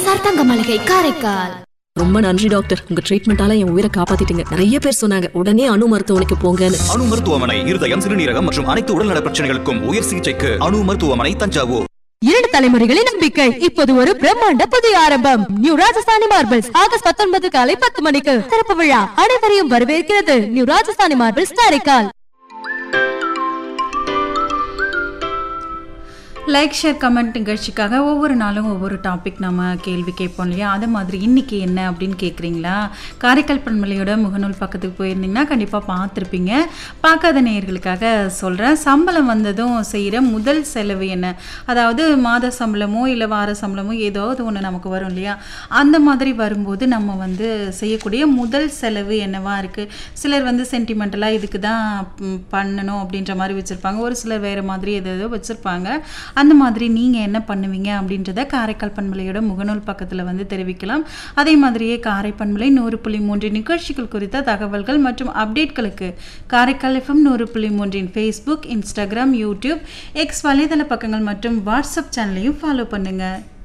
PSR தங்க மாளிகை காரைக்கால் ரொம்ப நன்றி டாக்டர் உங்க ட்ரீட்மெண்டால என் உயிரை காப்பாத்திட்டீங்க நிறைய பேர் சொன்னாங்க உடனே அணு மருத்துவமனைக்கு போங்கன்னு அணு மருத்துவமனை இருதயம் சிறுநீரகம் மற்றும் அனைத்து உடல்நல பிரச்சனைகளுக்கும் உயர் சிகிச்சைக்கு அணு மருத்துவமனை தஞ்சாவூர் இரண்டு தலைமுறைகளின் நம்பிக்கை இப்போது ஒரு பிரம்மாண்ட புதிய ஆரம்பம் நியூ ராஜஸ்தானி மார்பிள்ஸ் ஆகஸ்ட் பத்தொன்பது காலை பத்து மணிக்கு திறப்பு விழா அனைவரையும் வரவேற்கிறது new Rajasthani marbles Karaikal like share comment நிகழ்ச்சிக்காக ஒவ்வொரு நாளும் ஒவ்வொரு டாபிக் நம்ம கேள்வி கேட்போம் இல்லையா அது மாதிரி இன்னைக்கு என்ன அப்படின்னு கேட்குறீங்களா காரைக்கால் பண்மலையோட முகநூல் பக்கத்துக்கு போயிருந்தீங்கன்னா கண்டிப்பாக பார்த்துருப்பீங்க பார்க்காத நேயர்களுக்காக சொல்கிறேன் சம்பளம் வந்ததும் செய்கிற முதல் செலவு என்ன அதாவது மாத சம்பளமோ இல்லை வார சம்பளமோ ஏதாவது ஒன்று நமக்கு வரும் இல்லையா அந்த மாதிரி வரும்போது நம்ம வந்து செய்யக்கூடிய முதல் செலவு என்னவா இருக்குது சிலர் வந்து சென்டிமெண்டலாக இதுக்கு தான் ம், பண்ணணும் அப்படின்ற மாதிரி வச்சுருப்பாங்க ஒரு சிலர் வேறு மாதிரி எது எதோ வச்சுருப்பாங்க அந்த மாதிரி நீங்கள் என்ன பண்ணுவீங்க அப்படின்றத காரைக்கால் பண்பலையோட முகநூல் பக்கத்தில் வந்து தெரிவிக்கலாம் அதே மாதிரியே காரை பண்பலை நூறு புள்ளி மூன்று நிகழ்ச்சிகள் குறித்த தகவல்கள் மற்றும் அப்டேட்களுக்கு காரைக்கால் எஃப்எம் நூறு புள்ளி மூன்றின் ஃபேஸ்புக் இன்ஸ்டாகிராம் யூடியூப் எக்ஸ் வலைதள பக்கங்கள் மற்றும் வாட்ஸ்அப் சேனலையும் ஃபாலோ பண்ணுங்கள்